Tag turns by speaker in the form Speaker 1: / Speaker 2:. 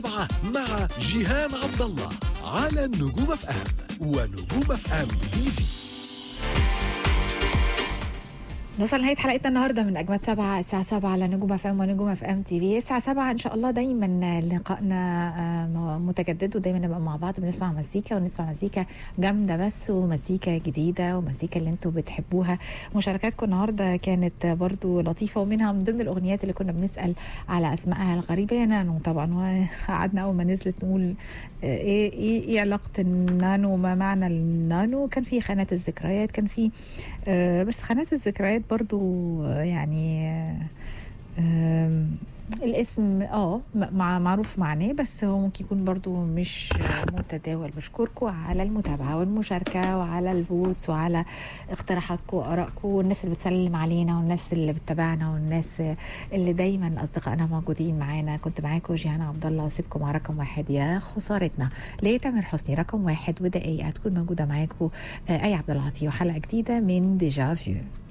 Speaker 1: مع جيهان عبد الله على النجوم اف ام ونجوم اف ام تي في
Speaker 2: نوصل لنهايه حلقتنا النهارده من اجمد سبعه الساعه 7 على نجوم اف ام ونجوم اف ام تي في الساعه 7 ان شاء الله دايما لقائنا آه، متجدد ودايما نبقى مع بعض بنسمع مزيكا ونسمع مزيكا جامده بس ومزيكا جديده ومزيكا اللي انتوا بتحبوها مشاركاتكم النهارده كانت برضو لطيفه ومنها من ضمن الاغنيات اللي كنا بنسال على اسمائها الغريبه يا نانو طبعا وقعدنا اول ما نزلت نقول آه، ايه ايه ايه علاقه النانو ما معنى النانو كان في خانات الذكريات كان في آه، بس خانات الذكريات برضو آه، يعني آه، آم، الاسم اه م- مع معروف معناه بس هو ممكن يكون برضو مش آه، متداول بشكركم على المتابعة والمشاركة وعلى الفوتس وعلى اقتراحاتكم وآرائكم والناس اللي بتسلم علينا والناس اللي بتتابعنا والناس آه، اللي دايما أصدقائنا موجودين معانا كنت معاكم جيهان عبد الله واسيبكم مع رقم واحد يا خسارتنا ليه تامر حسني رقم واحد ودقايق هتكون موجودة معاكم آه، أي عبد العاطي وحلقة جديدة من ديجا فيو